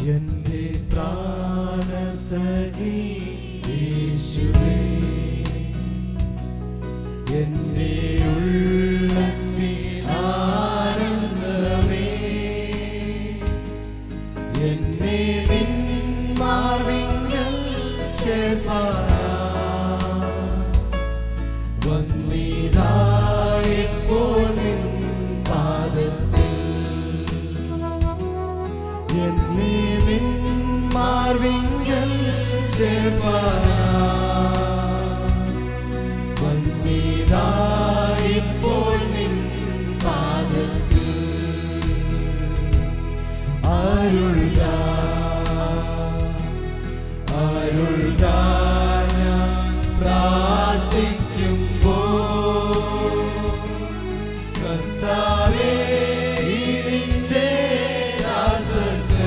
എന്റെ പ്രാണസഖി യേശുവേ എന്റെ ഉള്ളത്തിൽ ആനന്ദമേ എന്നെ നിൻ മാർവിങ്കൽ ചേർപ്പാനാ വന്നിതായപ്പോൾ നിൻ പാദത്തിൽ എന്നെ നിൻ മാർവിങ്കൽ ചേർപ്പാനാ വന്നിതായപ്പോൾ നിൻ പാദത്തിൽ അരുൾക അരുൾക ഞാൻ പ്രാർത്ഥിക്കുമ്പോൾ കർത്താവേ ഇതിന്റെ ദാസർക്ക്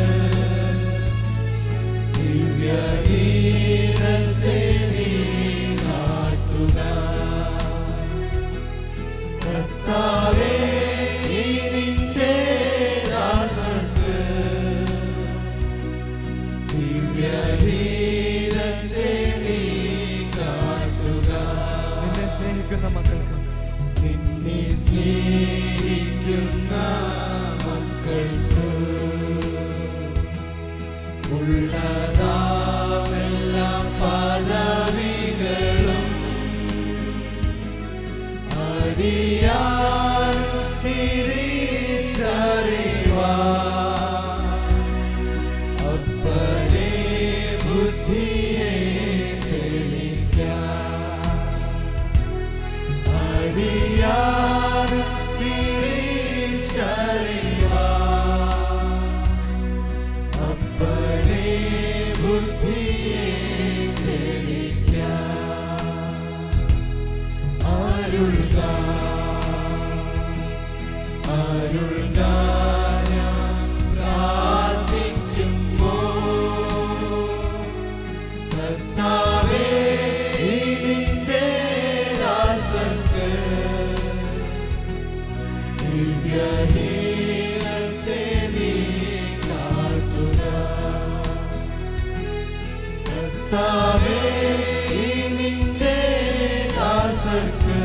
ദിവ്യഗീതത്തെ നീ നാട്ടുക കർത്താവേ ഇതിന്റെ ദാസർക്ക് ദിവ്യഗീതത്തെ നീ കാട്ടുക നിന്നെ സ്നേഹിക്കുന്ന മക്കൾക്ക് നിന്നെ സ്നേഹിക്കുന്ന മക്കൾക്ക് ഉള്ളതാമെല്ലാം പദവികളും അടിയാൻ തിരിച്ചറിവാൻ അപ്പനെ ബുദ്ധിയെ തെളിക്കാൻ അടിയാൻ തിരിച്ചറിവാൻ അപ്പനെ ബുദ്ധിയെ തെളിക്കാൻ അരുൾക അരുൾക ഞാൻ പ്രാർത്ഥിക്കുമ്പോൾ കർത്താവേ ഇതിന്റെ ദാസർക്ക് ദിവ്യഹീനത്തെ നീ കാട്ടുക കർത്താവേ ഇതിന്റെ ദാസർക്ക്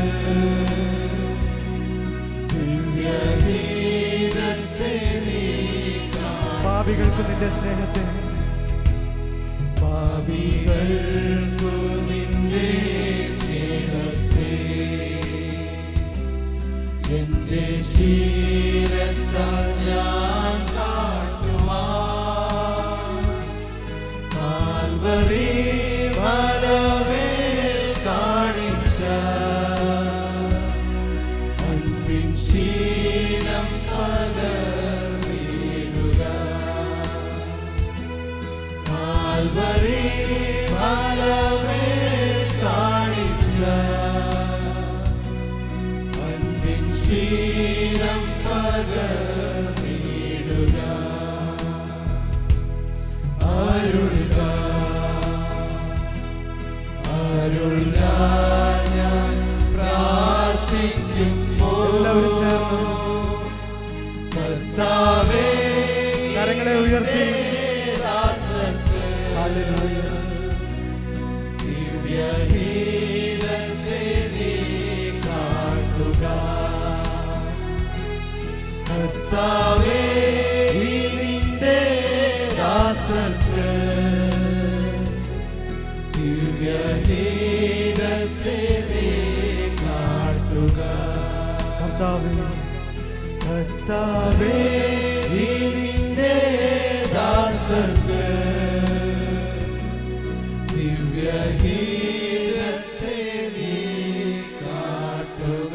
ദിവ്യഹീനത്തെ നീ കാട്ടുക പാപികൾക്ക് നിന്റെ സ്നേഹത്തെ പാപികൾക്കു നിന്റെ സ്നേഹത്തെ എന്റെ ശീലത്താൽ ഞാൻ കാട്ടുവാൻ കാൽവറി മലമേൽ കാണിച്ച അൻപിൻ ശീലം പകർന്നിടുക കാൽവരി മലമേൽ കാണിച്ച അൻപിൻ ശീലം പകർന്നിടുക അരുൾക അരുൾക ഞാൻ പ്രാർത്ഥിക്കുമ്പോൾ എല്ലാവരും ചേർന്ന് കർത്താവേ കരങ്ങളെ ഉയർത്തി ദാസർക്ക് ഹല്ലേലൂയ. ദിവ്യഹീനത്തെ നീ കാട്ടുക കർത്താവേ ഈ നിന്റെ ദാസർക്ക് ദിവ്യഹീനത്തെ നീ കാട്ടുക കർത്താവേ കർത്താവേ ഈ നിന്റെ ദാസർക്ക് ദിവ്യഗീതത്തെ നീ കാട്ടുക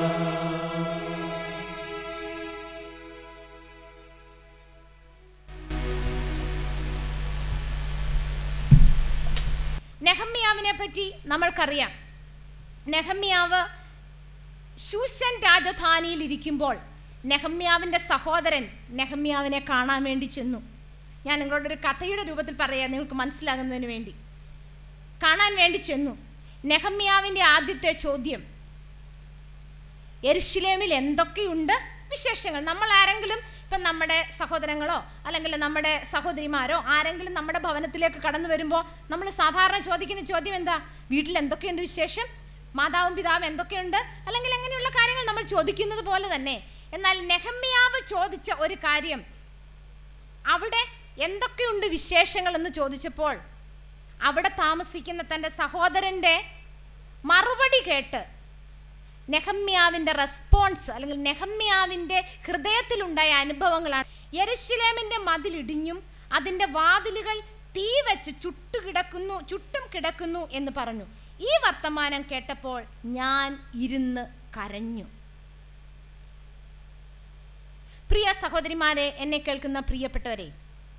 നെഹമ്യാവിനെ പറ്റി നമ്മൾക്കറിയാം നെഹമ്യാവ് ശൂഷൻ രാജധാനിയിൽ ഇരിക്കുമ്പോൾ നെഹമ്യാവിൻ്റെ സഹോദരൻ നെഹമ്യാവിനെ കാണാൻ വേണ്ടി ചെന്നു ഞാൻ നിങ്ങളോടൊരു കഥയുടെ രൂപത്തിൽ പറയാം നിങ്ങൾക്ക് മനസ്സിലാകുന്നതിന് വേണ്ടി കാണാൻ വേണ്ടി ചെന്നു നെഹമ്യാവിൻ്റെ ആദ്യത്തെ ചോദ്യം എരുഷലേമിൽ എന്തൊക്കെയുണ്ട് വിശേഷങ്ങൾ നമ്മൾ ആരെങ്കിലും ഇപ്പം നമ്മുടെ സഹോദരങ്ങളോ അല്ലെങ്കിൽ നമ്മുടെ സഹോദരിമാരോ ആരെങ്കിലും നമ്മുടെ ഭവനത്തിലേക്ക് കടന്നു വരുമ്പോൾ നമ്മൾ സാധാരണ ചോദിക്കുന്ന ചോദ്യം എന്താ വീട്ടിൽ എന്തൊക്കെയുണ്ട് വിശേഷം മാതാവും പിതാവും എന്തൊക്കെയുണ്ട് അല്ലെങ്കിൽ അങ്ങനെയുള്ള കാര്യങ്ങൾ നമ്മൾ ചോദിക്കുന്നത് പോലെ തന്നെ എന്നാൽ നെഹമ്യാവ് ചോദിച്ച ഒരു കാര്യം അവിടെ എന്തൊക്കെയുണ്ട് വിശേഷങ്ങൾ എന്ന് ചോദിച്ചപ്പോൾ അവിടെ താമസിക്കുന്ന തൻ്റെ സഹോദരൻ്റെ മറുപടി കേട്ട് നെഹമ്യാവിൻ്റെ റെസ്പോൺസ് അല്ലെങ്കിൽ നെഹമ്യാവിൻ്റെ ഹൃദയത്തിലുണ്ടായ അനുഭവങ്ങളാണ് യെരുശലേമിൻ്റെ മതിലിടിഞ്ഞും അതിൻ്റെ വാതിലുകൾ തീ വെച്ച് ചുട്ടുകിടക്കുന്നു ചുട്ടും കിടക്കുന്നു എന്ന് പറഞ്ഞു ഈ വർത്തമാനം കേട്ടപ്പോൾ ഞാൻ ഇരുന്ന് കരഞ്ഞു പ്രിയ സഹോദരിമാരെ എന്നെ കേൾക്കുന്ന പ്രിയപ്പെട്ടവരെ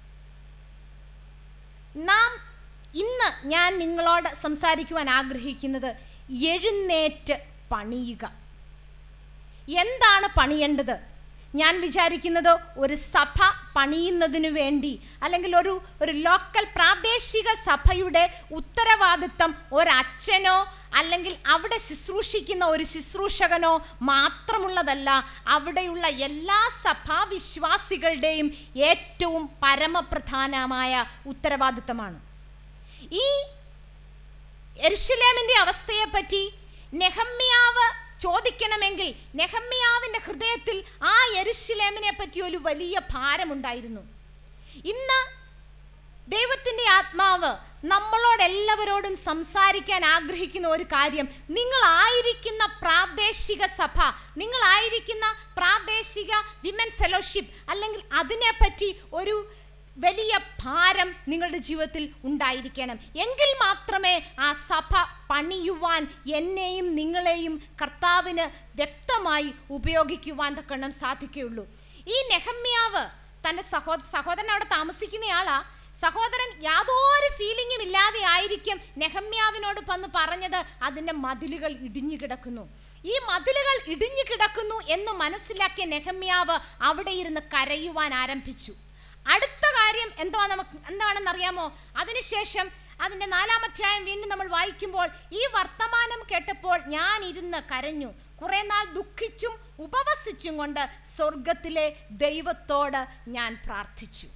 നാം ഇന്ന് ഞാൻ നിങ്ങളോട് സംസാരിക്കുവാൻ ആഗ്രഹിക്കുന്നത് എഴുന്നേറ്റ് പണിയുക എന്താണ് പണിയേണ്ടത് ഞാൻ വിചാരിക്കുന്നത് ഒരു സഭ പണിയുന്നതിനു വേണ്ടി അല്ലെങ്കിൽ ഒരു ഒരു ലോക്കൽ പ്രാദേശിക സഭയുടെ ഉത്തരവാദിത്തം ഒരച്ഛനോ അല്ലെങ്കിൽ അവിടെ ശുശ്രൂഷിക്കുന്ന ഒരു ശുശ്രൂഷകനോ മാത്രമുള്ളതല്ല അവിടെയുള്ള എല്ലാ സഭാവിശ്വാസികളുടെയും ഏറ്റവും പരമപ്രധാനമായ ഉത്തരവാദിത്തമാണ് ഈ എരുഷലേമിൻ്റെ അവസ്ഥയെപ്പറ്റി നെഹമ്യാവ് ചോദിക്കണമെങ്കിൽ നെഹമ്യാവിൻ്റെ ഹൃദയത്തിൽ ആ എരുഷലേമിനെ പറ്റി ഒരു വലിയ ഭാരമുണ്ടായിരുന്നു ഇന്ന് ദൈവത്തിൻ്റെ ആത്മാവ് നമ്മളോട് എല്ലാവരോടും സംസാരിക്കാൻ ആഗ്രഹിക്കുന്ന ഒരു കാര്യം നിങ്ങളായിരിക്കുന്ന പ്രാദേശിക സഭ നിങ്ങളായിരിക്കുന്ന പ്രാദേശിക വിമൻ ഫെലോഷിപ്പ് അല്ലെങ്കിൽ അതിനെപ്പറ്റി ഒരു വലിയ ഭാരം നിങ്ങളുടെ ജീവിതത്തിൽ ഉണ്ടായിരിക്കണം എങ്കിൽ മാത്രമേ ആ സഭ പണിയുവാൻ എന്നെയും നിങ്ങളെയും കർത്താവിന് വ്യക്തമായി ഉപയോഗിക്കുവാൻ തക്കണം സാധിക്കുകയുള്ളൂ ഈ നെഹമ്യാവ് തൻ്റെ സഹോ സഹോദരൻ അവിടെ താമസിക്കുന്നയാളാ സഹോദരൻ യാതൊരു ഫീലിങ്ങും ഇല്ലാതെ ആയിരിക്കും നെഹമ്യാവിനോട് വന്ന് പറഞ്ഞത് അതിൻ്റെ മതിലുകൾ ഇടിഞ്ഞു കിടക്കുന്നു ഈ മതിലുകൾ ഇടിഞ്ഞു കിടക്കുന്നു എന്ന് മനസ്സിലാക്കിയ നെഹമ്യാവ് അവിടെ ഇരുന്ന് കരയുവാൻ ആരംഭിച്ചു അടുത്ത കാര്യം എന്തുവാ നമുക്ക് എന്താണെന്ന് അറിയാമോ അതിനുശേഷം അതിൻ്റെ നാലാം അധ്യായം വീണ്ടും നമ്മൾ വായിക്കുമ്പോൾ ഈ വർത്തമാനം കേട്ടപ്പോൾ ഞാൻ ഇരുന്ന് കരഞ്ഞു കുറെ നാൾ ദുഃഖിച്ചും ഉപവസിച്ചും കൊണ്ട് സ്വർഗത്തിലെ ദൈവത്തോട് ഞാൻ പ്രാർത്ഥിച്ചു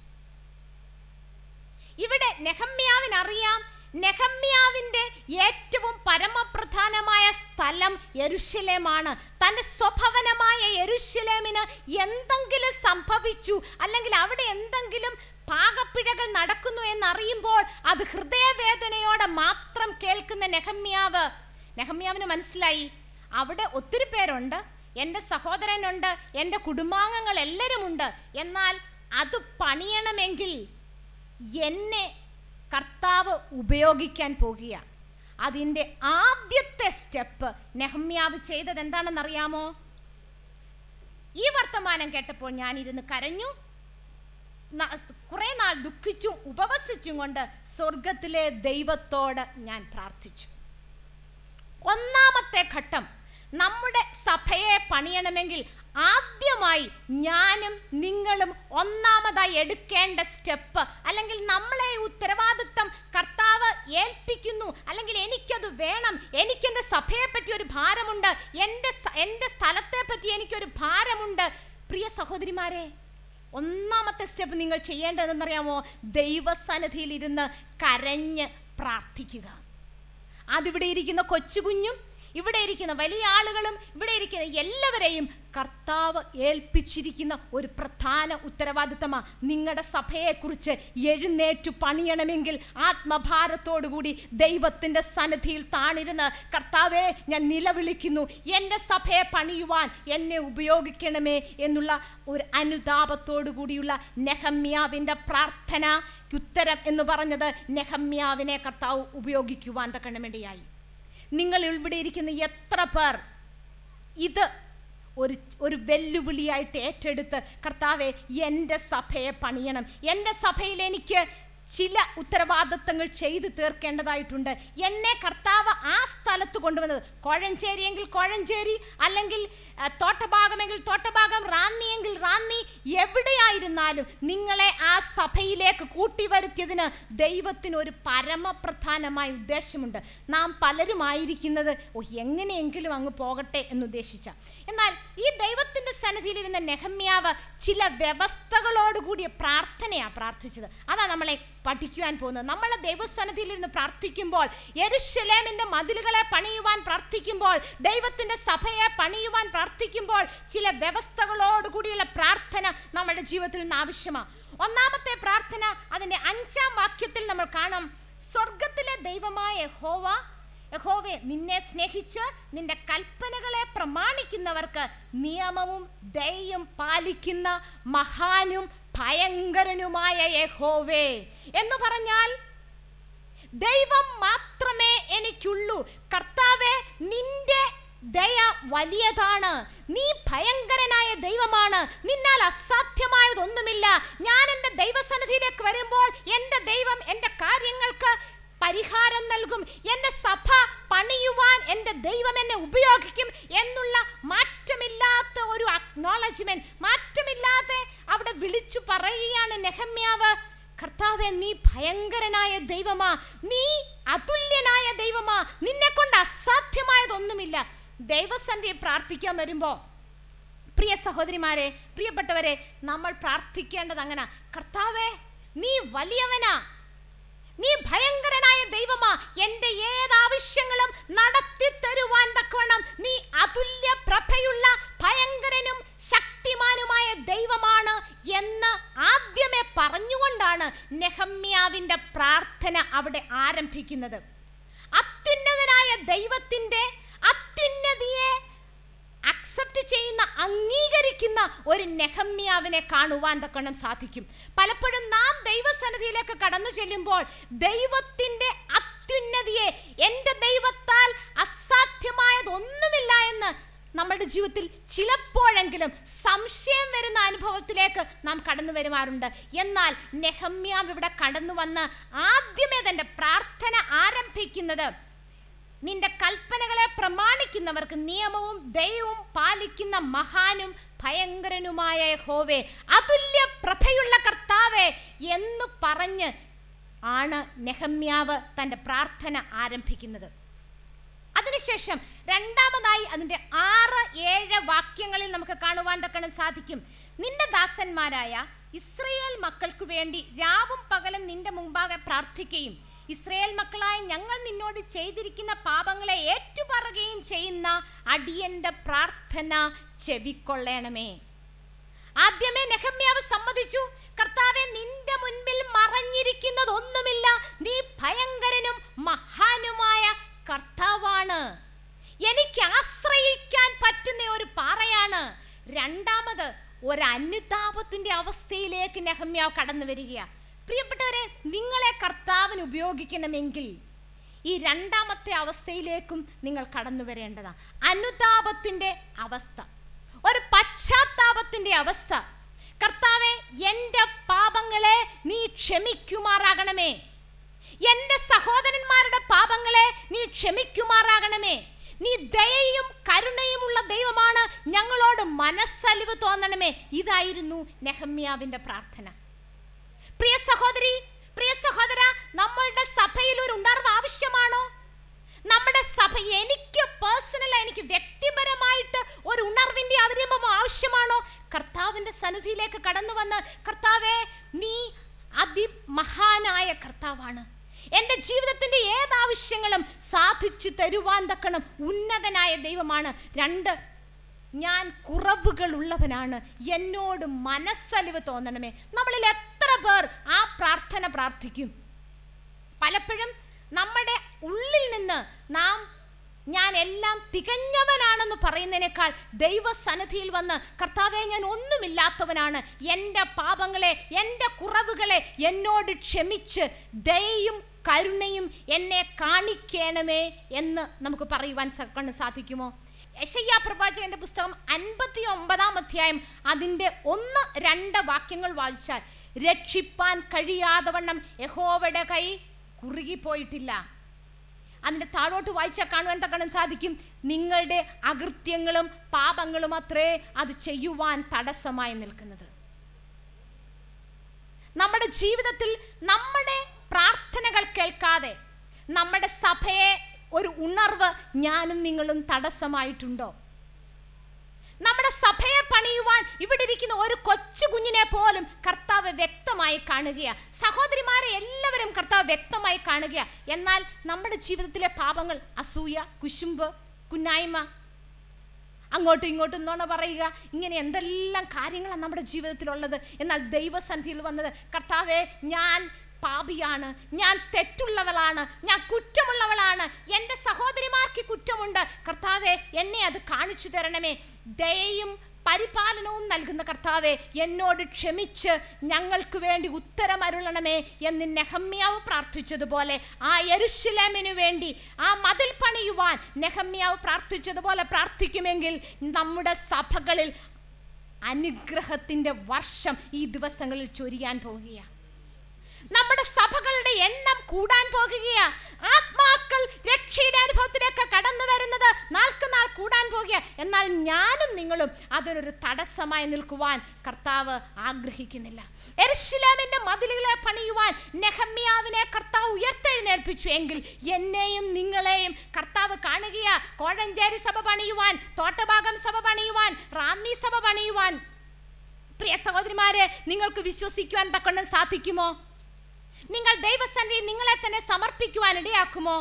ഇവിടെ നെഹമ്യാവിനറിയാം നെഹമ്യാവിൻ്റെ ഏറ്റവും പരമപ്രധാനമായ സ്ഥലം യെരുഷലേമാണ് തൻ്റെ സ്വഭവനമായ യെരുഷലേമിന് എന്തെങ്കിലും സംഭവിച്ചു അല്ലെങ്കിൽ അവിടെ എന്തെങ്കിലും പാകപ്പിഴകൾ നടക്കുന്നു എന്നറിയുമ്പോൾ അത് ഹൃദയവേദനയോടെ മാത്രം കേൾക്കുന്ന നെഹമ്യാവ് നെഹമ്യാവിന് മനസ്സിലായി അവിടെ ഒത്തിരി പേരുണ്ട് എൻ്റെ സഹോദരനുണ്ട് എൻ്റെ കുടുംബാംഗങ്ങൾ എല്ലാവരുമുണ്ട് എന്നാൽ അത് പണിയണമെങ്കിൽ എന്നെ കർത്താവ് ഉപയോഗിക്കാൻ പോകുക അതിൻ്റെ ആദ്യത്തെ സ്റ്റെപ്പ് നെഹമ്യാവ് ചെയ്തത് എന്താണെന്നറിയാമോ ഈ വർത്തമാനം കേട്ടപ്പോൾ ഞാനിരുന്ന് കരഞ്ഞു കുറെ നാൾ ദുഃഖിച്ചും ഉപവസിച്ചും കൊണ്ട് സ്വർഗത്തിലെ ദൈവത്തോട് ഞാൻ പ്രാർത്ഥിച്ചു ഒന്നാമത്തെ ഘട്ടം നമ്മുടെ സഭയെ പണിയണമെങ്കിൽ ആദ്യമായി ഞാനും നിങ്ങളും ഒന്നാമതായി എടുക്കേണ്ട സ്റ്റെപ്പ് അല്ലെങ്കിൽ നമ്മളെ ഉത്തരവാദിത്തം കർത്താവ് ഏൽപ്പിക്കുന്നു അല്ലെങ്കിൽ എനിക്കത് വേണം എനിക്കെൻ്റെ സഭയെ പറ്റി ഒരു ഭാരമുണ്ട് എൻ്റെ എൻ്റെ സ്ഥലത്തെ പറ്റി എനിക്കൊരു ഭാരമുണ്ട് പ്രിയ സഹോദരിമാരെ ഒന്നാമത്തെ സ്റ്റെപ്പ് നിങ്ങൾ ചെയ്യേണ്ടതെന്നറിയാമോ ദൈവസന്നിധിയിൽ ഇരുന്ന് കരഞ്ഞ് പ്രാർത്ഥിക്കുക അതിവിടെ ഇരിക്കുന്ന കൊച്ചുകുഞ്ഞും ഇവിടെ ഇരിക്കുന്ന വലിയ ആളുകളും ഇവിടെ ഇരിക്കുന്ന എല്ലാവരെയും കർത്താവ് ഏൽപ്പിച്ചിരിക്കുന്ന ഒരു പ്രധാന ഉത്തരവാദിത്തമാണ് നിങ്ങളുടെ സഭയെക്കുറിച്ച് എഴുന്നേറ്റു പണിയണമെങ്കിൽ ആത്മഭാരത്തോടുകൂടി ദൈവത്തിൻ്റെ സന്നിധിയിൽ താണിരുന്ന് കർത്താവെ ഞാൻ നിലവിളിക്കുന്നു എൻ്റെ സഭയെ പണിയുവാൻ എന്നെ ഉപയോഗിക്കണമേ എന്നുള്ള ഒരു അനുതാപത്തോടു കൂടിയുള്ള നെഹമ്യാവിൻ്റെ പ്രാർത്ഥന ഉത്തരം എന്ന് പറഞ്ഞത് നെഹമ്യാവിനെ കർത്താവ് ഉപയോഗിക്കുവാൻ തക്കണമിടയായി നിങ്ങൾ ഇവിടെ ഇരിക്കുന്ന എത്ര പേർ ഇത് ഒരു ഒരു വെല്ലുവിളിയായിട്ട് ഏറ്റെടുത്ത് കർത്താവെ എൻ്റെ സഭയെ പണിയണം എൻ്റെ സഭയിൽ എനിക്ക് ചില ഉത്തരവാദിത്തങ്ങൾ ചെയ്തു തീർക്കേണ്ടതായിട്ടുണ്ട് എന്നെ കർത്താവ് ആ സ്ഥലത്ത് കൊണ്ടുവന്നത് കോഴഞ്ചേരിയെങ്കിൽ കോഴഞ്ചേരി അല്ലെങ്കിൽ ആ, തോട്ടഭാഗമെങ്കിൽ തോട്ടഭാഗം റാന്നിയെങ്കിൽ റാന്നി എവിടെയായിരുന്നാലും നിങ്ങളെ ആ സഭയിലേക്ക് കൂട്ടിവരുത്തിയതിന് ദൈവത്തിന് ഒരു പരമപ്രധാനമായ ഉദ്ദേശമുണ്ട് നാം പലരുമായിരിക്കുന്നത് ഓ എങ്ങനെയെങ്കിലും അങ്ങ് പോകട്ടെ എന്നുദ്ദേശിച്ച എന്നാൽ ഈ ദൈവത്തിൻ്റെ സന്നിധിയിലിരുന്ന നെഹമ്യാവ് ചില വ്യവസ്ഥകളോടുകൂടിയ പ്രാർത്ഥനയാണ് പ്രാർത്ഥിച്ചത് അതാ നമ്മളെ പഠിക്കുവാൻ പോകുന്നത് നമ്മളെ ദൈവസന്നിധിയിലിരുന്ന് പ്രാർത്ഥിക്കുമ്പോൾ യെരുശലേമിന്റെ മതിലുകളെ പണിയുവാൻ പ്രാർത്ഥിക്കുമ്പോൾ ദൈവത്തിന്റെ സഭയെ പണിയുവാൻ പ്രാർത്ഥിക്കുമ്പോൾ ചില വ്യവസ്ഥകളോടുകൂടിയുള്ള പ്രാർത്ഥന നമ്മുടെ ജീവിതത്തിൽ നിന്ന് ആവശ്യമാണ് ഒന്നാമത്തെ പ്രാർത്ഥന അതിന്റെ അഞ്ചാം വാക്യത്തിൽ നമ്മൾ കാണാം സ്വർഗത്തിലെ ദൈവമായ യഹോവ യഹോവെ നിന്നെ സ്നേഹിച്ച് നിന്റെ കൽപ്പനകളെ പ്രമാണിക്കുന്നവർക്ക് നിയമവും ദയയും പാലിക്കുന്ന മഹാനും ഭയങ്കരനുമായ യഹോവേ എന്ന് പറഞ്ഞാൽ ദൈവം മാത്രമേ എനിക്കുള്ളൂ കർത്താവെ നിന്റെ ദയ വലിയതാണ് നീ ഭയങ്കരനായ ദൈവമാണ് നിന്നാൽ അസാധ്യമായതൊന്നുമില്ല ഞാൻ എൻ്റെ ദൈവസന്നിധിയിലേക്ക് വരുമ്പോൾ എൻ്റെ ദൈവം എൻ്റെ കാര്യങ്ങൾക്ക് പരിഹാരം നൽകും എൻ്റെ സഭ പണിയുവാൻ എൻ്റെ ദൈവം എന്നെ ഉപയോഗിക്കും എന്നുള്ള മാറ്റമില്ലാത്ത ഒരു അക്നോളജ്മെന്റ് മാറ്റമില്ലാതെ അവിടെ വിളിച്ചു പറയുകയാണ് നെഹമ്യാവ് കർത്താവെ നീ ഭയങ്കരനായ ദൈവമാ നീ അതുല്യനായ ദൈവമാ നിന്നെ കൊണ്ട് അസാധ്യമായതൊന്നുമില്ല ദൈവസന്ധിയെ പ്രാർത്ഥിക്കാൻ വരുമ്പോൾ പ്രിയ സഹോദരിമാരെ പ്രിയപ്പെട്ടവരെ നമ്മൾ പ്രാർത്ഥിക്കേണ്ടത് അങ്ങനെ കർത്താവേ നീ വലിയവനാ നീ ഭയങ്കരനായ ദൈവമാ എൻ്റെ ഏത് ആവശ്യങ്ങളും നടത്തി തരുവാൻ തക്കവണ്ണം നീ അതുല്യ പ്രഭയുള്ള ഭയങ്കരനും ശക്തിമാനുമായ ദൈവമാണ് എന്ന് ആദ്യമേ പറഞ്ഞുകൊണ്ടാണ് നെഹമ്യാവിൻ്റെ പ്രാർത്ഥന അവിടെ ആരംഭിക്കുന്നത് അത്യുന്നതനായ ദൈവത്തിൻ്റെ അത്യുന്നതിയെ അക്സെപ്റ്റ് ചെയ്യുന്ന അംഗീകരിക്കുന്ന ഒരു നെഹമ്യാവിനെ കാണുവാൻ തക്കണം സാധിക്കും പലപ്പോഴും നാം ദൈവസന്നിധിയിലേക്ക് കടന്നു ചെല്ലുമ്പോൾ ദൈവത്തിൻ്റെ അത്യുന്നതിയെ എൻ്റെ ദൈവത്താൽ അസാധ്യമായതൊന്നുമില്ല എന്ന് നമ്മുടെ ജീവിതത്തിൽ ചിലപ്പോഴെങ്കിലും സംശയം വരുന്ന അനുഭവത്തിലേക്ക് നാം കടന്നു വരുമാറുണ്ട് എന്നാൽ നെഹമ്യാവ് ഇവിടെ കടന്നു വന്ന് ആദ്യമേ തൻ്റെ പ്രാർത്ഥന ആരംഭിക്കുന്നത് നിന്റെ കൽപ്പനകളെ പ്രമാണിക്കുന്നവർക്ക് നിയമവും ദൈവവും പാലിക്കുന്ന മഹാനും ഭയങ്കരനുമായ ഹോവേ അതുല്യ പ്രഭയുള്ള കർത്താവേ എന്ന് പറഞ്ഞ് ആണ് നെഹമ്യാവ് തൻ്റെ പ്രാർത്ഥന ആരംഭിക്കുന്നത് അതിനുശേഷം രണ്ടാമതായി അതിൻ്റെ ആറ് ഏഴ് വാക്യങ്ങളിൽ നമുക്ക് കാണുവാൻ തക്കണം സാധിക്കും നിന്റെ ദാസന്മാരായ ഇസ്രയേൽ മക്കൾക്ക് വേണ്ടി രാവും പകലും നിന്റെ മുമ്പാകെ പ്രാർത്ഥിക്കുകയും ഇസ്രയേൽ മക്കളായ ഞങ്ങൾ നിന്നോട് ചെയ്തിരിക്കുന്ന പാപങ്ങളെ ഏറ്റുപറയുകയും ചെയ്യുന്ന അടിയന്റെ പ്രാർത്ഥന ചെവിക്കൊള്ളണമേ ആദ്യമേ നെഹമ്യാവ് സമ്മതിച്ചു കർത്താവെ നിന്റെ മുൻപിൽ മറഞ്ഞിരിക്കുന്നതൊന്നുമില്ല നീ ഭയങ്കരനും മഹാനുമായ കർത്താവാണ് എനിക്ക് ആശ്രയിക്കാൻ പറ്റുന്ന ഒരു പാറയാണ് രണ്ടാമത് ഒരു അനുതാപത്തിന്റെ അവസ്ഥയിലേക്ക് നെഹമ്യാവ് കടന്നു വരികയാണ് പ്രിയപ്പെട്ടവരെ നിങ്ങളെ കർത്താവിന് ഉപയോഗിക്കണമെങ്കിൽ ഈ രണ്ടാമത്തെ അവസ്ഥയിലേക്കും നിങ്ങൾ കടന്നു വരേണ്ടതാണ് അനുതാപത്തിൻ്റെ അവസ്ഥ ഒരു പശ്ചാത്താപത്തിൻ്റെ അവസ്ഥ കർത്താവെ എൻ്റെ പാപങ്ങളെ നീ ക്ഷമിക്കുമാറാകണമേ എൻ്റെ സഹോദരന്മാരുടെ പാപങ്ങളെ നീ ക്ഷമിക്കുമാറാകണമേ നീ ദയയും കരുണയുമുള്ള ദൈവമാണ് ഞങ്ങളോട് മനസ്സലിവ് തോന്നണമേ ഇതായിരുന്നു നെഹമ്യാവിൻ്റെ പ്രാർത്ഥന പ്രിയ സഹോദരി പ്രിയ സഹോദര നമ്മളുടെ സഭയിൽ ഒരു ഉണർവ് ആവശ്യമാണോ നമ്മുടെ സഭ എനിക്ക് പേഴ്സണൽ എനിക്ക് വ്യക്തിപരമായിട്ട് ഒരു ഉണർവിന്റെ അവരംഭം ആവശ്യമാണോ കർത്താവിന്റെ സന്നിധിയിലേക്ക് കടന്നു വന്ന് കർത്താവെ നീ അതിമഹാനായ കർത്താവാണ് എൻ്റെ ജീവിതത്തിൻ്റെ ഏതാവശ്യങ്ങളും സാധിച്ചു തരുവാൻ തക്കണം ഉന്നതനായ ദൈവമാണ് രണ്ട് ഞാൻ കുറവുകൾ ഉള്ളവനാണ് എന്നോട് മനസ്സലിവ് തോന്നണമേ നമ്മളിൽ എത്ര പേർ ആ പ്രാർത്ഥന പ്രാർത്ഥിക്കും പലപ്പോഴും നമ്മുടെ ഉള്ളിൽ നിന്ന് നാം ഞാൻ എല്ലാം തികഞ്ഞവനാണെന്ന് പറയുന്നതിനേക്കാൾ ദൈവസന്നിധിയിൽ വന്ന് കർത്താവെ ഞാൻ ഒന്നുമില്ലാത്തവനാണ് എൻ്റെ പാപങ്ങളെ എൻ്റെ കുറവുകളെ എന്നോട് ക്ഷമിച്ച് ദയയും കരുണയും എന്നെ കാണിക്കണമേ എന്ന് നമുക്ക് പറയുവാൻ കൊണ്ട് സാധിക്കുമോ യശയ്യ പ്രവാചകന്റെ പുസ്തകം അൻപത്തി ഒമ്പതാം അധ്യായം അതിൻ്റെ ഒന്ന് രണ്ട് വാക്യങ്ങൾ വായിച്ചാൽ രക്ഷിപ്പാൻ കഴിയാതെ വണ്ണം യഹോവയുടെ കൈ കുറുകിപ്പോയിട്ടില്ല അതിൻ്റെ താഴോട്ട് വായിച്ചാൽ കാണുവാൻ തക്കണം സാധിക്കും നിങ്ങളുടെ അകൃത്യങ്ങളും പാപങ്ങളും അത്രേ അത് ചെയ്യുവാൻ തടസ്സമായി നിൽക്കുന്നത് നമ്മുടെ ജീവിതത്തിൽ നമ്മുടെ പ്രാർത്ഥനകൾ കേൾക്കാതെ നമ്മുടെ സഭയെ ഒരു ഉണർവ് ഞാനും നിങ്ങളും തടസ്സമായിട്ടുണ്ടോ നമ്മുടെ സഭയെ പണിയുവാൻ ഇവിടെ ഇരിക്കുന്ന ഒരു കൊച്ചു കുഞ്ഞിനെ പോലും കർത്താവ് വ്യക്തമായി കാണുകയാ സഹോദരിമാരെ എല്ലാവരും കർത്താവ് വ്യക്തമായി കാണുകയാ എന്നാൽ നമ്മുടെ ജീവിതത്തിലെ പാപങ്ങൾ അസൂയ കുശുമ്പ് കുന്നായ്മ അങ്ങോട്ടും ഇങ്ങോട്ടും നുണ പറയുക ഇങ്ങനെ എന്തെല്ലാം കാര്യങ്ങളാണ് നമ്മുടെ ജീവിതത്തിലുള്ളത് എന്നാൽ ദൈവസന്ധിയിൽ വന്നത് കർത്താവെ ഞാൻ പാപിയാണ് ഞാൻ തെറ്റുള്ളവളാണ് ഞാൻ കുറ്റമുള്ളവളാണ് എൻ്റെ സഹോദരിമാർക്ക് കുറ്റമുണ്ട് കർത്താവെ എന്നെ അത് കാണിച്ചു തരണമേ ദയയും പരിപാലനവും നൽകുന്ന കർത്താവെ എന്നോട് ക്ഷമിച്ച് ഞങ്ങൾക്ക് വേണ്ടി ഉത്തരമരുളണമേ എന്ന് നെഹമ്യാവ് പ്രാർത്ഥിച്ചതുപോലെ ആ യെരുശലേമിനു വേണ്ടി ആ മതിൽ പണിയുവാൻ നെഹമ്യാവ് പ്രാർത്ഥിച്ചതുപോലെ പ്രാർത്ഥിക്കുമെങ്കിൽ നമ്മുടെ സഭകളിൽ അനുഗ്രഹത്തിൻ്റെ വർഷം ഈ ദിവസങ്ങളിൽ ചൊരിയാൻ പോവുകയാണ് നമ്മുടെ സഭകളുടെ എണ്ണം കൂടാൻ പോകുകയാ ആത്മാക്കൾ രക്ഷയുടെ അനുഭവത്തിലേക്ക് കടന്നു വരുന്നത് നാൾക്ക് നാൾ കൂടാൻ പോകുക എന്നാൽ ഞാനും നിങ്ങളും അതിനൊരു തടസ്സമായി നിൽക്കുവാൻ കർത്താവ് ആഗ്രഹിക്കുന്നില്ല എർശിലാമിന്റെ മതിലുകളെ പണിയുവാൻ നെഹമ്യാവിനെ കർത്താവ് ഉയർത്തെഴുന്നേൽപ്പിച്ചു എങ്കിൽ എന്നെയും നിങ്ങളെയും കർത്താവ് കാണുകയാ കോഴഞ്ചേരി സഭ പണിയുവാൻ തോട്ടഭാഗം സഭ പണിയുവാൻ റാന്നി സഭ പണിയുവാൻ പ്രിയ സഹോദരിമാരെ നിങ്ങൾക്ക് വിശ്വസിക്കുവാൻ തക്കൊണ്ട് സാധിക്കുമോ നിങ്ങൾ ദൈവസന്ധി നിങ്ങളെ തന്നെ സമർപ്പിക്കുവാൻ ഇടയാക്കുമോ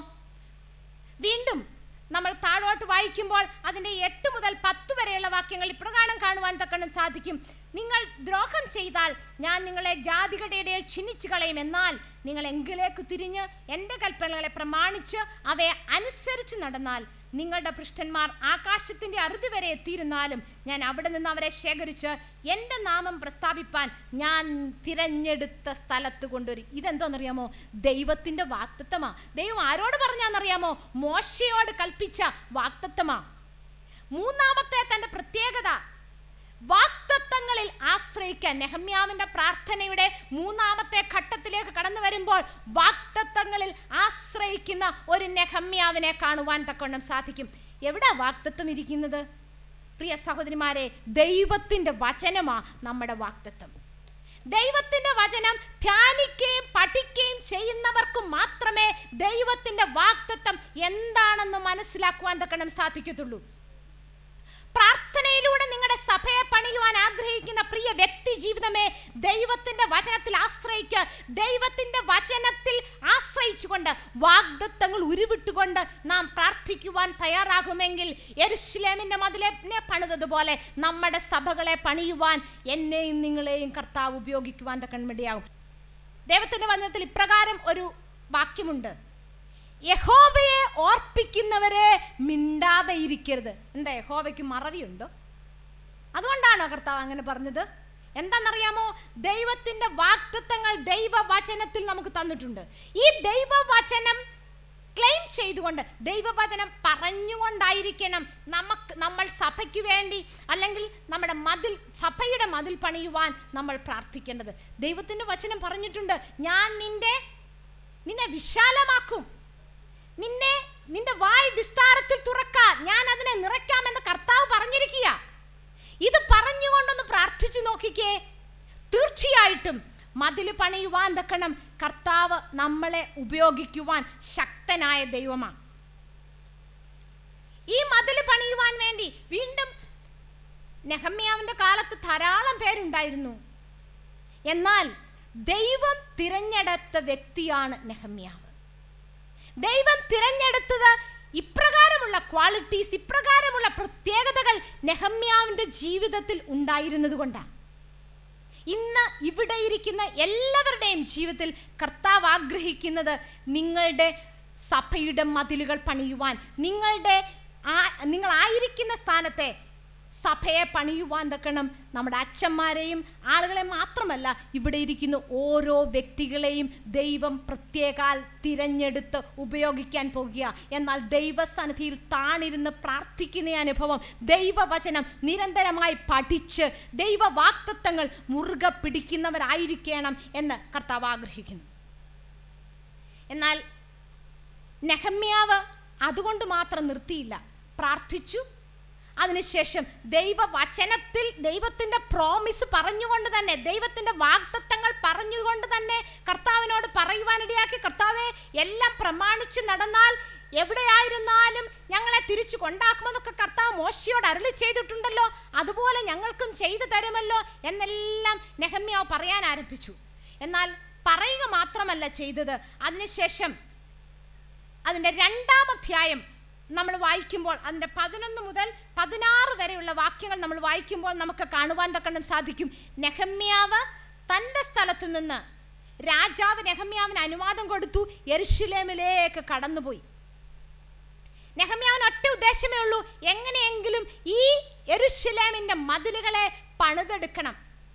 വീണ്ടും നമ്മൾ താഴോട്ട് വായിക്കുമ്പോൾ അതിൻ്റെ എട്ട് മുതൽ പത്ത് വരെയുള്ള വാക്യങ്ങൾ ഇപ്രകാരം കാണുവാൻ തക്കണം സാധിക്കും നിങ്ങൾ ദ്രോഹം ചെയ്താൽ ഞാൻ നിങ്ങളെ ജാതികളുടെ ഇടയിൽ ക്ഷണിച്ചു കളയും എന്നാൽ നിങ്ങൾ എങ്കിലേക്ക് തിരിഞ്ഞ് എൻ്റെ കൽപ്പനകളെ പ്രമാണിച്ച് അവയെ അനുസരിച്ച് നടന്നാൽ നിങ്ങളുടെ പൃഷ്ഠന്മാർ ആകാശത്തിൻ്റെ അറുതി വരെ എത്തിയിരുന്നാലും ഞാൻ അവിടെ നിന്ന് അവരെ ശേഖരിച്ച് എൻ്റെ നാമം പ്രസ്താവിപ്പാൻ ഞാൻ തിരഞ്ഞെടുത്ത സ്ഥലത്ത് കൊണ്ടുവരും ഇതെന്തോന്നറിയാമോ ദൈവത്തിൻ്റെ വാക്തത്വമാ ദൈവം ആരോട് പറഞ്ഞാന്നറിയാമോ മോശയോട് കൽപ്പിച്ച വാക്തത്വമാ മൂന്നാമത്തെ തൻ്റെ പ്രത്യേകത വാക്തത്വങ്ങളിൽ ആശ്രയിക്കാൻ നെഹമ്യാവിന്റെ പ്രാർത്ഥനയുടെ മൂന്നാമത്തെ ഘട്ടത്തിലേക്ക് കടന്നു വരുമ്പോൾ വാക്തത്വങ്ങളിൽ ആശ്രയിക്കുന്ന ഒരു നെഹമ്യാവിനെ കാണുവാൻ തക്കവണ്ണം സാധിക്കും എവിടെ വാക്തത്വം ഇരിക്കുന്നത് പ്രിയ സഹോദരിമാരെ ദൈവത്തിന്റെ വചനമാ നമ്മുടെ വാക്തത്വം ദൈവത്തിന്റെ വചനം ധ്യാനിക്കുകയും പഠിക്കുകയും ചെയ്യുന്നവർക്ക് മാത്രമേ ദൈവത്തിന്റെ വാക്തത്വം എന്താണെന്ന് മനസ്സിലാക്കുവാൻ തക്കണം സാധിക്കത്തുള്ളൂ പ്രാർത്ഥനയിലൂടെ നിങ്ങളുടെ സഭയെ പണിയുവാൻ ആഗ്രഹിക്കുന്ന പ്രിയ വ്യക്തി ജീവിതമേ ദൈവത്തിന്റെ വചനത്തിൽ ആശ്രയിക്ക് ദൈവത്തിന്റെ വചനത്തിൽ ആശ്രയിച്ചുകൊണ്ട് വാഗ്ദത്തങ്ങൾ ഉരുവിട്ടുകൊണ്ട് നാം പ്രാർത്ഥിക്കുവാൻ തയ്യാറാകുമെങ്കിൽ എരുശ്ലേമിന്റെ മതിലിനെ പണിതതുപോലെ നമ്മുടെ സഭകളെ പണിയുവാൻ എന്നെയും നിങ്ങളെയും കർത്താവ് ഉപയോഗിക്കുവാൻ തക്കൺമടിയാകും ദൈവത്തിന്റെ വചനത്തിൽ ഇപ്രകാരം ഒരു വാക്യമുണ്ട് യഹോവയെ ഓർപ്പിക്കുന്നവരെ മിണ്ടാതെ ഇരിക്കരുത് എന്താ യഹോവയ്ക്ക് മറവിയുണ്ടോ അതുകൊണ്ടാണോ കർത്താവ് അങ്ങനെ പറഞ്ഞത് എന്താണെന്നറിയാമോ ദൈവത്തിന്റെ വാക്തത്വങ്ങൾ ദൈവവചനത്തിൽ നമുക്ക് തന്നിട്ടുണ്ട് ഈ ദൈവവചനം ക്ലെയിം ചെയ്തുകൊണ്ട് ദൈവവചനം പറഞ്ഞുകൊണ്ടായിരിക്കണം നമുക്ക് നമ്മൾ സഭയ്ക്ക് വേണ്ടി അല്ലെങ്കിൽ നമ്മുടെ മതിൽ സഭയുടെ മതിൽ പണിയുവാൻ നമ്മൾ പ്രാർത്ഥിക്കേണ്ടത് ദൈവത്തിൻ്റെ വചനം പറഞ്ഞിട്ടുണ്ട് ഞാൻ നിന്റെ നിന്നെ വിശാലമാക്കും നിന്നെ നിന്റെ വായ് വിസ്താരത്തിൽ തുറക്കാൻ ഞാൻ അതിനെ നിറയ്ക്കാമെന്ന് കർത്താവ് പറഞ്ഞിരിക്കുക ഇത് പറഞ്ഞുകൊണ്ടൊന്ന് പ്രാർത്ഥിച്ചു നോക്കിക്കേ തീർച്ചയായിട്ടും മതിൽ പണിയുവാൻ തക്കണം കർത്താവ് നമ്മളെ ഉപയോഗിക്കുവാൻ ശക്തനായ ദൈവമാണ് ഈ മതിൽ പണിയുവാൻ വേണ്ടി വീണ്ടും നെഹമ്യാവിന്റെ കാലത്ത് ധാരാളം പേരുണ്ടായിരുന്നു എന്നാൽ ദൈവം തിരഞ്ഞെടുത്ത വ്യക്തിയാണ് നെഹമ്യാവ് ദൈവം തിരഞ്ഞെടുത്തത് ഇപ്രകാരമുള്ള ക്വാളിറ്റീസ് ഇപ്രകാരമുള്ള പ്രത്യേകതകൾ നെഹമ്യാവിൻ്റെ ജീവിതത്തിൽ ഉണ്ടായിരുന്നത് കൊണ്ടാണ് ഇന്ന് ഇവിടെ ഇരിക്കുന്ന എല്ലാവരുടെയും ജീവിതത്തിൽ കർത്താവ് ആഗ്രഹിക്കുന്നത് നിങ്ങളുടെ സഭയുടെ മതിലുകൾ പണിയുവാൻ നിങ്ങളുടെ ആ നിങ്ങളായിരിക്കുന്ന സ്ഥാനത്തെ സഭയെ പണിയുവാൻ തക്കണം നമ്മുടെ അച്ഛന്മാരെയും ആളുകളെ മാത്രമല്ല ഇവിടെ ഇരിക്കുന്ന ഓരോ വ്യക്തികളെയും ദൈവം പ്രത്യേകാൽ തിരഞ്ഞെടുത്ത് ഉപയോഗിക്കാൻ പോകുക എന്നാൽ ദൈവസന്നിധിയിൽ താണിരുന്ന് പ്രാർത്ഥിക്കുന്ന അനുഭവം ദൈവവചനം നിരന്തരമായി പഠിച്ച് ദൈവവാക്തത്വങ്ങൾ മുറുകെ പിടിക്കുന്നവരായിരിക്കണം എന്ന് കർത്താവ് ആഗ്രഹിക്കുന്നു എന്നാൽ നെഹമ്യാവ് അതുകൊണ്ട് മാത്രം നിർത്തിയില്ല പ്രാർത്ഥിച്ചു അതിനുശേഷം ദൈവവചനത്തിൽ ദൈവത്തിൻ്റെ പ്രോമിസ് പറഞ്ഞുകൊണ്ട് തന്നെ ദൈവത്തിൻ്റെ വാഗ്ദത്തങ്ങൾ പറഞ്ഞുകൊണ്ട് തന്നെ കർത്താവിനോട് പറയുവാനിടയാക്കി കർത്താവെ എല്ലാം പ്രമാണിച്ച് നടന്നാൽ എവിടെയായിരുന്നാലും ഞങ്ങളെ തിരിച്ചു കൊണ്ടാക്കുമെന്നൊക്കെ കർത്താവ് മോശയോട് അരളി ചെയ്തിട്ടുണ്ടല്ലോ അതുപോലെ ഞങ്ങൾക്കും ചെയ്തു തരുമല്ലോ എന്നെല്ലാം നെഹമ്യാവ് പറയാൻ ആരംഭിച്ചു എന്നാൽ പറയുക മാത്രമല്ല ചെയ്തത് അതിനുശേഷം അതിൻ്റെ രണ്ടാം അധ്യായം നമ്മൾ വായിക്കുമ്പോൾ അതിൻ്റെ പതിനൊന്ന് മുതൽ പതിനാറ് വരെയുള്ള വാക്യങ്ങൾ നമ്മൾ വായിക്കുമ്പോൾ നമുക്ക് കാണുവാൻ തക്കണം സാധിക്കും നെഹമ്യാവ് തൻ്റെ സ്ഥലത്ത് നിന്ന് രാജാവ് നെഹമ്യാവിന് അനുവാദം കൊടുത്തു യെരുഷലേമിലേക്ക് കടന്നുപോയി നെഹമ്യാവിന് ഒറ്റ ഉദ്ദേശമേ ഉള്ളൂ എങ്ങനെയെങ്കിലും ഈ യെരുഷലേമിൻ്റെ മതിലുകളെ പണിതെടുക്കണം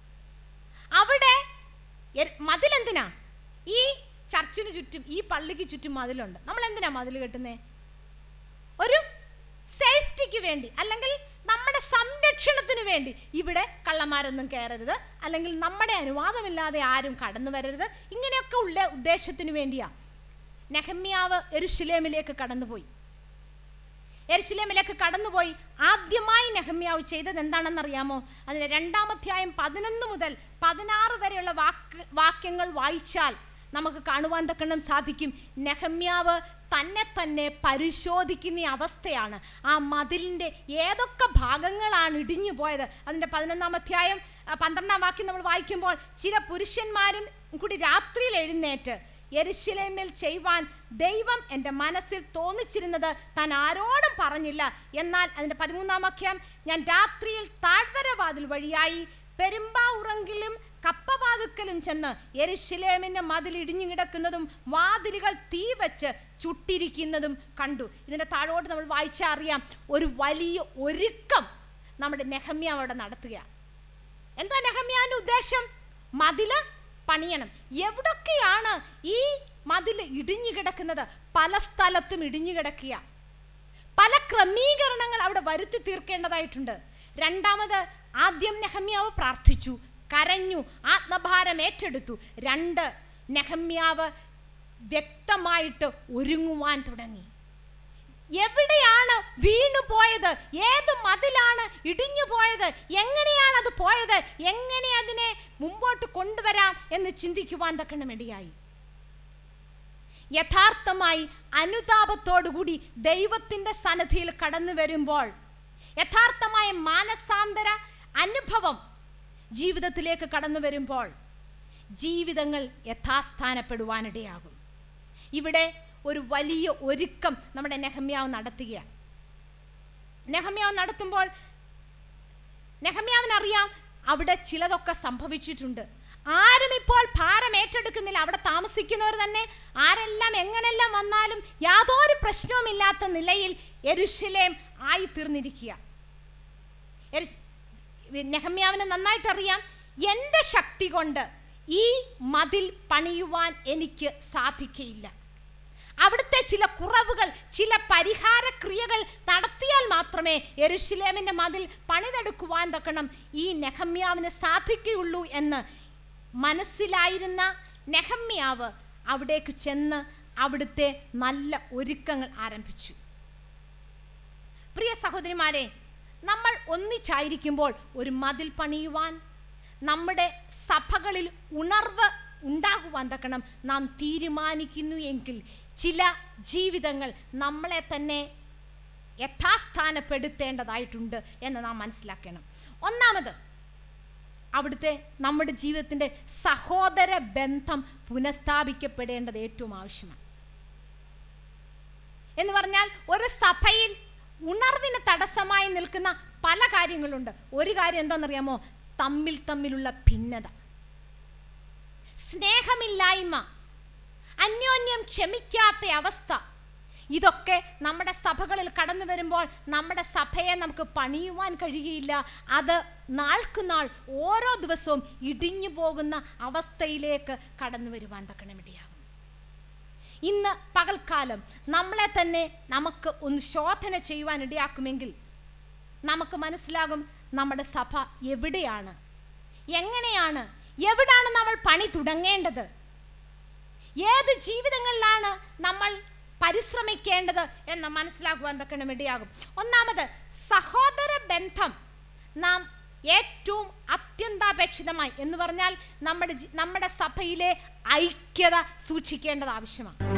അവിടെ എര്- മതിലെന്തിനാ ഈ ചർച്ചിന് ചുറ്റും ഈ പള്ളിക്ക് ചുറ്റും മതിലുണ്ട് നമ്മൾ എന്തിനാ മതിൽ കെട്ടുന്നേ ഒരു സേഫ്റ്റിക്ക് വേണ്ടി അല്ലെങ്കിൽ നമ്മുടെ സംരക്ഷണത്തിന് വേണ്ടി ഇവിടെ കള്ളന്മാരൊന്നും കയറരുത് അല്ലെങ്കിൽ നമ്മുടെ അനുവാദമില്ലാതെ ആരും കടന്നു വരരുത് ഇങ്ങനെയൊക്കെ ഉള്ള ഉദ്ദേശത്തിന് വേണ്ടിയാ നെഹമ്യാവ് എരുഷലേമിലേക്ക് കടന്നുപോയി എരുശലേമിലേക്ക് കടന്നുപോയി ആദ്യമായി നെഹമ്യാവ് ചെയ്തത് എന്താണെന്നറിയാമോ അതിൻ്റെ രണ്ടാമധ്യായം പതിനൊന്ന് മുതൽ പതിനാറ് വരെയുള്ള വാക്ക് വാക്യങ്ങൾ വായിച്ചാൽ നമുക്ക് കാണുവാൻ തക്കണം സാധിക്കും നെഹമ്യാവ് തന്നെ തന്നെ പരിശോധിക്കുന്ന ഈ അവസ്ഥയാണ് ആ മതിലിൻ്റെ ഏതൊക്കെ ഭാഗങ്ങളാണ് ഇടിഞ്ഞു പോയത് അതിൻ്റെ പതിനൊന്നാം അധ്യായം ആ, പന്ത്രണ്ടാം വാക്യം നമ്മൾ വായിക്കുമ്പോൾ ചില പുരുഷന്മാരും കൂടി രാത്രിയിൽ എഴുന്നേറ്റ് യെരുശലേമിൽ ചെയ്യുവാൻ ദൈവം എൻ്റെ മനസ്സിൽ തോന്നിച്ചിരുന്നത് താൻ ആരോടും പറഞ്ഞില്ല എന്നാൽ അതിൻ്റെ പതിമൂന്നാം വാക്യം ഞാൻ രാത്രിയിൽ താഴ്വര വാതിൽ വഴിയായി പെരുമ്പാവുറങ്കിലും കപ്പവാതുക്കലും ചെന്ന് യെരുശലേമിൻ്റെ മതിൽ ഇടിഞ്ഞു കിടക്കുന്നതും വാതിലുകൾ തീ വെച്ച് ചുട്ടിരിക്കുന്നതും കണ്ടു ഇതിൻ്റെ താഴോട്ട് നമ്മൾ വായിച്ചാൽ അറിയാം ഒരു വലിയ ഒരുക്കം നമ്മുടെ നെഹമ്യ അവിടെ നടത്തുകയാണ് എന്താ നെഹമ്യാന്റെ ഉദ്ദേശം മതില് പണിയണം എവിടൊക്കെയാണ് ഈ മതിൽ ഇടിഞ്ഞു കിടക്കുന്നത് പല സ്ഥലത്തും ഇടിഞ്ഞു കിടക്കുക പല ക്രമീകരണങ്ങൾ അവിടെ വരുത്തി തീർക്കേണ്ടതായിട്ടുണ്ട് രണ്ടാമത് ആദ്യം നെഹമ്യാവ് പ്രാർത്ഥിച്ചു കരഞ്ഞു ആത്മഭാരം ഏറ്റെടുത്തു രണ്ട് നെഹമ്യാവ് വ്യക്തമായിട്ട് ഒരുങ്ങുവാൻ തുടങ്ങി എവിടെയാണ് വീണു പോയത് ഏത് മതിലാണ് ഇടിഞ്ഞു പോയത് എങ്ങനെയാണ് അത് പോയത് എങ്ങനെ അതിനെ മുമ്പോട്ട് കൊണ്ടുവരാം എന്ന് ചിന്തിക്കുവാൻ തക്കണം ഇടയായി യഥാർത്ഥമായി അനുതാപത്തോടുകൂടി ദൈവത്തിൻ്റെ സന്നദ്ധിയിൽ കടന്നു വരുമ്പോൾ യഥാർത്ഥമായ മാനസാന്തര അനുഭവം ജീവിതത്തിലേക്ക് കടന്നു വരുമ്പോൾ ജീവിതങ്ങൾ യഥാസ്ഥാനപ്പെടുവാനിടയാകും ഇവിടെ ഒരു വലിയ ഒരുക്കം നമ്മുടെ നെഹമ്യാവ് നടത്തുകയാണ് നെഹമ്യാവ് നടത്തുമ്പോൾ നെഹമ്യാവിനറിയാം അവിടെ ചിലതൊക്കെ സംഭവിച്ചിട്ടുണ്ട് ആരും ഇപ്പോൾ ഭാരം ഏറ്റെടുക്കുന്നില്ല അവിടെ താമസിക്കുന്നവർ തന്നെ ആരെല്ലാം എങ്ങനെല്ലാം വന്നാലും യാതൊരു പ്രശ്നവുമില്ലാത്ത നിലയിൽ എരുഷലേം ആയിത്തീർന്നിരിക്കുക എരു- നെഹമ്യാവിന് നന്നായിട്ട് അറിയാം എൻ്റെ ശക്തി കൊണ്ട് ഈ മതിൽ പണിയുവാൻ എനിക്ക് സാധിക്കയില്ല അവിടുത്തെ ചില കുറവുകൾ ചില പരിഹാര ക്രിയകൾ നടത്തിയാൽ മാത്രമേ യെരുശലേമിൻ്റെ മതിൽ പണിതെടുക്കുവാൻ തക്കണം ഈ നെഹമ്യാവിന് സാധിക്കുകയുള്ളൂ എന്ന് മനസ്സിലായിരുന്ന നെഹമ്യാവ് അവിടേക്ക് ചെന്ന് അവിടുത്തെ നല്ല ഒരുക്കങ്ങൾ ആരംഭിച്ചു പ്രിയ സഹോദരിമാരെ നമ്മൾ ഒന്നിച്ചായിരിക്കുമ്പോൾ ഒരു മതിൽ പണിയുവാൻ നമ്മുടെ സഭകളിൽ ഉണർവ് ഉണ്ടാകുവാൻ തക്കണം നാം തീരുമാനിക്കുന്നു എങ്കിൽ ചില ജീവിതങ്ങൾ നമ്മളെ തന്നെ യഥാസ്ഥാനപ്പെടുത്തേണ്ടതായിട്ടുണ്ട് എന്ന് നാം മനസ്സിലാക്കണം ഒന്നാമത് അവിടുത്തെ നമ്മുടെ ജീവിതത്തിൻ്റെ സഹോദര ബന്ധം പുനഃസ്ഥാപിക്കപ്പെടേണ്ടത് ഏറ്റവും ആവശ്യമാണ് എന്ന് പറഞ്ഞാൽ ഒരു സഭയിൽ ഉണർവിന് തടസ്സമായി നിൽക്കുന്ന പല കാര്യങ്ങളുണ്ട് ഒരു കാര്യം എന്താണെന്നറിയാമോ തമ്മിൽ തമ്മിലുള്ള ഭിന്നത സ്നേഹമില്ലായ്മ അന്യോന്യം ക്ഷമിക്കാത്ത അവസ്ഥ ഇതൊക്കെ നമ്മുടെ സഭകളിൽ കടന്നു വരുമ്പോൾ നമ്മുടെ സഭയെ നമുക്ക് പണിയുവാൻ കഴിയുകയില്ല അത് നാൾക്കുനാൾ ഓരോ ദിവസവും ഇടിഞ്ഞു പോകുന്ന അവസ്ഥയിലേക്ക് കടന്നു വരുവാൻ തക്കണമിടയാകും ഇന്ന് പകൽക്കാലം നമ്മളെ തന്നെ നമുക്ക് ഒന്ന് ശോധന ചെയ്യുവാൻ ഇടയാക്കുമെങ്കിൽ നമുക്ക് മനസ്സിലാകും നമ്മുടെ സഭ എവിടെയാണ് എങ്ങനെയാണ് എവിടാണ് നമ്മൾ പണി തുടങ്ങേണ്ടത് ഏത് ജീവിതങ്ങളിലാണ് നമ്മൾ പരിശ്രമിക്കേണ്ടത് എന്ന് മനസ്സിലാക്കുവാൻ തക്കണം ഇടയാകും ഒന്നാമത് സഹോദര ബന്ധം നാം ഏറ്റവും അത്യന്താപേക്ഷിതമായി എന്ന് പറഞ്ഞാൽ നമ്മുടെ ജി- നമ്മുടെ സഭയിലെ ഐക്യത സൂക്ഷിക്കേണ്ടത് ആവശ്യമാണ്